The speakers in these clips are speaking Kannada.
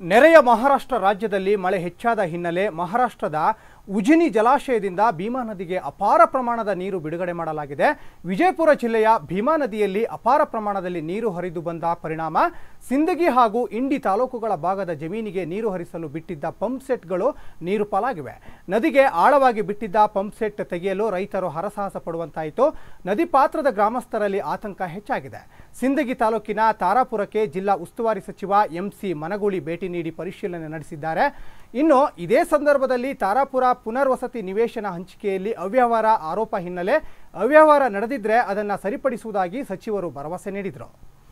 ನೆರೆಯ ಮಹಾರಾಷ್ಟ್ರ ರಾಜ್ಯದಲ್ಲಿ ಮಳೆ ಹೆಚ್ಚಾದ ಹಿನ್ನೆಲೆ ಮಹಾರಾಷ್ಟ್ರದ ಉಜಿನಿ ಜಲಾಶಯದಿಂದ ಭೀಮಾ ನದಿಗೆ ಅಪಾರ ಪ್ರಮಾಣದ ನೀರು ಬಿಡುಗಡೆ ಮಾಡಲಾಗಿದೆ ವಿಜಯಪುರ ಜಿಲ್ಲೆಯ ಭೀಮಾ ನದಿಯಲ್ಲಿ ಅಪಾರ ಪ್ರಮಾಣದಲ್ಲಿ ನೀರು ಹರಿದು ಬಂದ ಪರಿಣಾಮ ಸಿಂದಗಿ ಹಾಗೂ ಇಂಡಿ ತಾಲೂಕುಗಳ ಭಾಗದ ಜಮೀನಿಗೆ ನೀರು ಹರಿಸಲು ಬಿಟ್ಟಿದ್ದ ಪಂಪ್ ಸೆಟ್ಗಳು ನೀರು ಪಾಲಾಗಿವೆ ನದಿಗೆ ಆಳವಾಗಿ ಬಿಟ್ಟಿದ್ದ ಪಂಪ್ ಸೆಟ್ ತೆಗೆಯಲು ರೈತರು ಹರಸಾಹಸ ಪಡುವಂತಾಯಿತು ನದಿ ಪಾತ್ರದ ಗ್ರಾಮಸ್ಥರಲ್ಲಿ ಆತಂಕ ಹೆಚ್ಚಾಗಿದೆ ಸಿಂದಗಿ ತಾಲೂಕಿನ ತಾರಾಪುರಕ್ಕೆ ಜಿಲ್ಲಾ ಉಸ್ತುವಾರಿ ಸಚಿವ ಎಂಸಿ ಮನಗೂಳಿ ಭೇಟಿ ನೀಡಿ ಪರಿಶೀಲನೆ ನಡೆಸಿದ್ದಾರೆ ಇನ್ನು ಇದೇ ಸಂದರ್ಭದಲ್ಲಿ ತಾರಾಪುರ ಪುನರ್ವಸತಿ ನಿವೇಶನ ಹಂಚಿಕೆಯಲ್ಲಿ ಅವ್ಯವಹಾರ ಆರೋಪ ಹಿನ್ನೆಲೆ ಅವ್ಯವಹಾರ ನಡೆದಿದ್ರೆ ಅದನ್ನು ಸರಿಪಡಿಸುವುದಾಗಿ ಸಚಿವರು ಭರವಸೆ ನೀಡಿದರು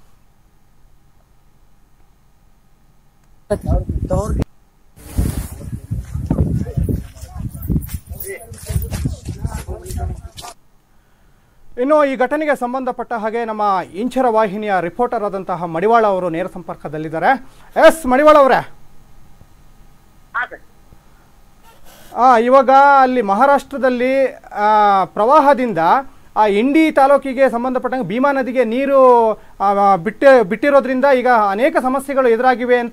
ಇನ್ನು ಈ ಘಟನೆಗೆ ಸಂಬಂಧಪಟ್ಟ ಹಾಗೆ ನಮ್ಮ ಇಂಚರ ವಾಹಿನಿಯ ರಿಪೋರ್ಟರ್ ಆದಂತಹ ಮಡಿವಾಳ ಅವರು ನೇರ ಸಂಪರ್ಕದಲ್ಲಿದ್ದಾರೆ ಎಸ್ ಮಡಿವಾಳ ಅವರೇ ಹಾ ಸರ್ ಆ, ಇವಾಗ ಅಲ್ಲಿ ಮಹಾರಾಷ್ಟ್ರದಲ್ಲಿ ಆ, ಪ್ರವಾಹದಿಂದ ಆ ಇಂಡಿ ತಾಲೂಕಿಗೆ ಸಂಬಂಧಪಟ್ಟಂಗೆ ಭೀಮಾ ನದಿಗೆ ನೀರು ಆ, ಬಿಟ್ಟು ಬಿಟ್ಟಿರೋದ್ರಿಂದ ಈಗ ಅನೇಕ ಸಮಸ್ಯೆಗಳು ಎದುರಾಗಿವೆ ಅಂತ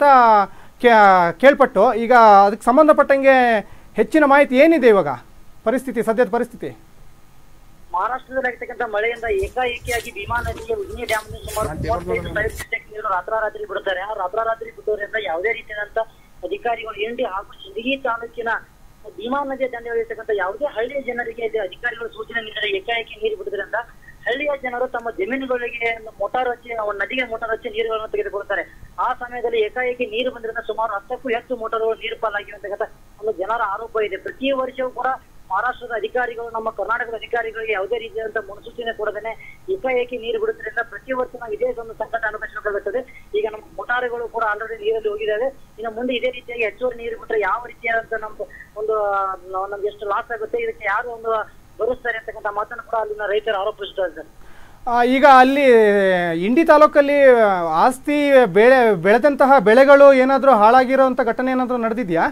ಕೇ- ಕೇಳ್ಪಟ್ಟು ಈಗ ಅದಕ್ಕೆ ಸಂಬಂಧಪಟ್ಟಂಗೆ ಹೆಚ್ಚಿನ ಮಾಹಿತಿ ಏನಿದೆ ಇವಾಗ ಪರಿಸ್ಥಿತಿ ಸದ್ಯದ ಪರಿಸ್ಥಿತಿ ಮಹಾರಾಷ್ಟ್ರದಲ್ಲಿ ಆಗ್ತಕ್ಕಂಥ ಮಳೆಯಿಂದ ಏಕಾಏಕಿಯಾಗಿ ಭೀಮಾ ನದಿಗೆ ಉಜ್ನಿ ಡ್ಯಾಮ್ ಸುಮಾರು ಮೂವತ್ತೈದು ಸಾವಿರ ಕ್ಯೂಸೆಕ್ ನೀರು ರಾತ್ರಾರಾತ್ರಿ ಬಿಡುತ್ತಾರೆ ಆ ರಾತ್ರಾರಾತ್ರಿ ಬಿಡುವುದರಿಂದ ಯಾವುದೇ ರೀತಿಯಾದಂತ ಅಧಿಕಾರಿಗಳು ಇಂಡಿ ಹಾಗೂ ಸಿಂದಗಿ ತಾಲೂಕಿನ ಭೀಮಾ ನದಿಯ ದಂಡೆಯಲ್ಲಿರ್ತಕ್ಕಂಥ ಯಾವುದೇ ಹಳ್ಳಿಯ ಜನರಿಗೆ ಇಲ್ಲಿ ಅಧಿಕಾರಿಗಳು ಸೂಚನೆ ನೀಡಿದರೆ ಏಕಾಏಕಿ ನೀರು ಬಿಡುವುದರಿಂದ ಹಳ್ಳಿಯ ಜನರು ತಮ್ಮ ಜಮೀನುಗಳಿಗೆ ಮೋಟಾರ್ ಹಚ್ಚಿ ಅವ ನದಿಗೆ ಮೋಟಾರ್ ಹಚ್ಚಿ ನೀರುಗಳನ್ನು ತೆಗೆದುಕೊಳ್ತಾರೆ ಆ ಸಮಯದಲ್ಲಿ ಏಕಾಏಕಿ ನೀರು ಬಂದಿರೋದ್ರಿಂದ ಸುಮಾರು ಹತ್ತಕ್ಕೂ ಹೆಚ್ಚು ಮೋಟಾರ್ಗಳು ನೀರು ಪಾಲಾಗಿವೆ ಅಂತಕ್ಕಂಥ ಒಂದು ಜನರ ಆರೋಪ ಇದೆ ಪ್ರತಿ ವರ್ಷವೂ ಕೂಡ ಮಹಾರಾಷ್ಟ್ರದ ಅಧಿಕಾರಿಗಳು ನಮ್ಮ ಕರ್ನಾಟಕದ ಅಧಿಕಾರಿಗಳಿಗೆ ಯಾವುದೇ ರೀತಿಯಾದಂತಹ ಮುನ್ಸೂಚನೆ ಕೊಡದೇನೆ ಏಕಾಏಕಿ ನೀರು ಬಿಡುವುದರಿಂದ ಪ್ರತಿ ವರ್ಷ ನಾವು ಇದೇ ಒಂದು ಸಂಕಟ ಅನುಭವಿಸಬೇಕಾಗುತ್ತದೆ ಈಗ ನಮ್ಮ ಮೋಟಾರುಗಳು ಕೂಡ ಆಲ್ರೆಡಿ ನೀರಲ್ಲಿ ಹೋಗಿದ್ದಾವೆ ಇನ್ನು ಮುಂದೆ ಇದೇ ರೀತಿಯಾಗಿ ಹೆಚ್ಚುವರಿ ನೀರು ಬಿಟ್ಟರೆ ಯಾವ ರೀತಿಯಾದಂತ ನಮ್ದು ಒಂದು ಆ, ನಮ್ಗೆ ಎಷ್ಟು ಲಾಸ್ ಆಗುತ್ತೆ ಇದಕ್ಕೆ ಯಾರು ಒಂದು ಭರಿಸ್ತಾರೆ ಅಂತಕ್ಕಂಥ ಮಾತನ್ನು ಕೂಡ ಅಲ್ಲಿನ ರೈತರು ಆರೋಪಿಸ್ತಾರೆ ಸರ್ ಆ, ಈಗ ಅಲ್ಲಿ ಇಂಡಿ ತಾಲೂಕಲ್ಲಿ ಆಸ್ತಿ ಬೆಳೆ ಬೆಳೆದಂತಹ ಬೆಳೆಗಳು ಏನಾದರೂ ಹಾಳಾಗಿರೋಂಥ ಘಟನೆ ಏನಾದರೂ ನಡೆದಿದೆಯಾ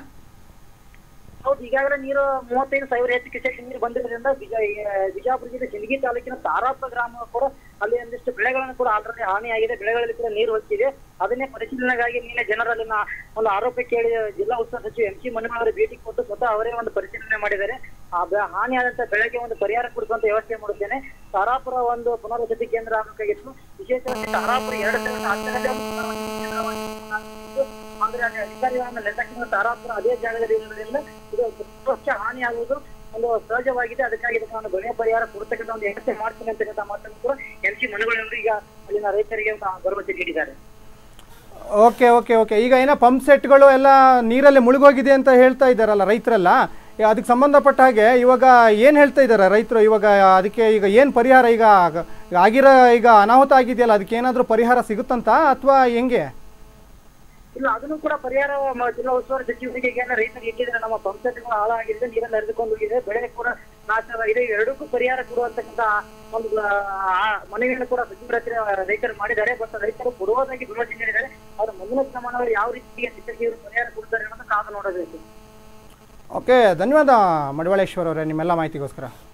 ಹೌದು ಈಗಾಗಲೇ ನೀರು ಮೂವತ್ತೈದು ಸಾವಿರ ಹೆಚ್ಚು ಕ್ಯೂಸೆಕ್ ನೀರು ಬಂದಿರೋದ್ರಿಂದ ಬಿಜ ಆ, ಬಿಜಾಪುರ ಜಿಲ್ಲೆ ಸಿಂದಗಿ ತಾಲೂಕಿನ ತಾರಾಪುರ ಗ್ರಾಮ ಕೂಡ ಅಲ್ಲಿ ಒಂದಿಷ್ಟು ಬೆಳೆಗಳನ್ನು ಕೂಡ ಆಲ್ರೆಡಿ ಹಾನಿಯಾಗಿದೆ ಬೆಳೆಗಳಲ್ಲಿ ಕೂಡ ನೀರು ಹೋಗ್ತಿದೆ ಅದನ್ನೇ ಪರಿಶೀಲನೆಗಾಗಿ ನಿನ್ನೆ ಜನರಲ್ಲಿನ ಒಂದು ಆರೋಪ ಕೇಳಿ ಜಿಲ್ಲಾ ಉಸ್ತುವಾರಿ ಸಚಿವ ಎಂ ಸಿ ಮನಿಮಾವರ ಭೇಟಿ ಕೊಟ್ಟು ಸ್ವತಃ ಅವರೇ ಒಂದು ಪರಿಶೀಲನೆ ಮಾಡಿದ್ದಾರೆ ಆ ಬೆ- ಹಾನಿಯಾದಂತ ಬೆಳೆಗೆ ಒಂದು ಪರಿಹಾರ ಕೊಡಿಸುವಂತ ವ್ಯವಸ್ಥೆ ಮಾಡುತ್ತೇನೆ ತಾರಾಪುರ ಒಂದು ಪುನರ್ವಸತಿ ಕೇಂದ್ರ ಆಗಬೇಕಾಗಿತ್ತು ವಿಶೇಷವಾಗಿ ತಾರಾಪುರ ಎರಡು ಸಾವಿರದ ಹತ್ತರಲ್ಲಿ ಒಂದು ಪುನರ್ವಸತಿ ಕೇಂದ್ರವಾಗಿ ಆಗಿತ್ತು. ಆದ್ರೆ ಅಲ್ಲಿ ಅಧಿಕಾರಿಗಳನ್ನ ನಿರ್ಲಕ್ಷ್ಯ ತಾರಾಪುರ ಅದೇ ಜಾಗದಲ್ಲಿ ಇರೋದ್ರಿಂದ ಇದು ವರ್ಷ ಹಾನಿ ಆಗುವುದು ಒಂದು ಸಹಜವಾಗಿದೆ ಅದಕ್ಕಾಗಿ ಇದಕ್ಕೆ ನಾನು ಬೆಳೆ ಪರಿಹಾರ ಕೊಡ್ತಕ್ಕಂಥ ಒಂದು ವ್ಯವಸ್ಥೆ ಮಾಡ್ತೀನಿ ಅಂತಕ್ಕಂಥ ಮಾತನ್ನು ಕೂಡ ಎಂ ಸಿ ಮನುಗಳವರು ಈಗ ಅಲ್ಲಿನ ರೈತರಿಗೆ ಒಂದು ಭರವಸೆ ನೀಡಿದ್ದಾರೆ ಓಕೆ ಓಕೆ ಓಕೆ ಈಗ ಏನೋ ಪಂಪ್ ಸೆಟ್ಗಳು ಎಲ್ಲ ನೀರಲ್ಲಿ ಮುಳುಗೋಗಿದೆ ಅಂತ ಹೇಳ್ತಾ ಇದ್ದಾರಲ್ಲ ರೈತರೆಲ್ಲ ಈಗ ಅದಕ್ಕೆ ಸಂಬಂಧಪಟ್ಟ ಹಾಗೆ ಇವಾಗ ಏನು ಹೇಳ್ತಾ ಇದ್ದಾರೆ ರೈತರು ಇವಾಗ ಅದಕ್ಕೆ ಈಗ ಏನು ಪರಿಹಾರ ಈಗ ಈಗ ಆಗಿರೋ ಈಗ ಅನಾಹುತ ಆಗಿದೆಯಲ್ಲ ಅದಕ್ಕೆ ಏನಾದರೂ ಪರಿಹಾರ ಸಿಗುತ್ತಂತ ಅಥವಾ ಹೆಂಗೆ ಇಲ್ಲ ಅದನ್ನು ಕೂಡ ಪರಿಹಾರ ಮ- ಜಿಲ್ಲಾ ಉಸ್ತುವಾರಿ ಸಚಿವರಿಗೆ ಈಗ ರೈತರಿಗೆ ಇಟ್ಟಿದ್ರೆ ನಮ್ಮ ಪಂಚಾಯತ್ಗಳು ಹಾಳಾಗಿದೆ ನೀರನ್ನು ಹರಿದುಕೊಂಡು ಹೋಗಿದೆ ಬೆಳೆ ಕೂಡ ನಾಶವಾಗಿದೆ ಎರಡಕ್ಕೂ ಪರಿಹಾರ ಕೊಡುವಂತಕ್ಕಂಥ ಒಂದು ಆ, ಮನವಿಯನ್ನು ಕೂಡ ಸಚಿವರ ಹತ್ರ ರೈತರು ಮಾಡಿದ್ದಾರೆ ಬಟ್ ರೈತರು ಕೊಡುವುದಾಗಿ ಭರವಸೆ ನೀಡಿದ್ದಾರೆ ಆದ್ರೆ ಮುಂದಿನ ಕ್ರಮಗಳಲ್ಲಿ ಯಾವ ರೀತಿಯ ಸ್ಥಿತಿಗೆ ಇವರು ಪರಿಹಾರ ಕೊಡ್ತಾರೆ ಅನ್ನೋದು ಕಾದು ನೋಡಬೇಕು ಓಕೆ ಧನ್ಯವಾದ ಮಡಿವಾಳೇಶ್ವರ್ ಅವರೇ ನಿಮ್ಮೆಲ್ಲ ಮಾಹಿತಿಗೋಸ್ಕರ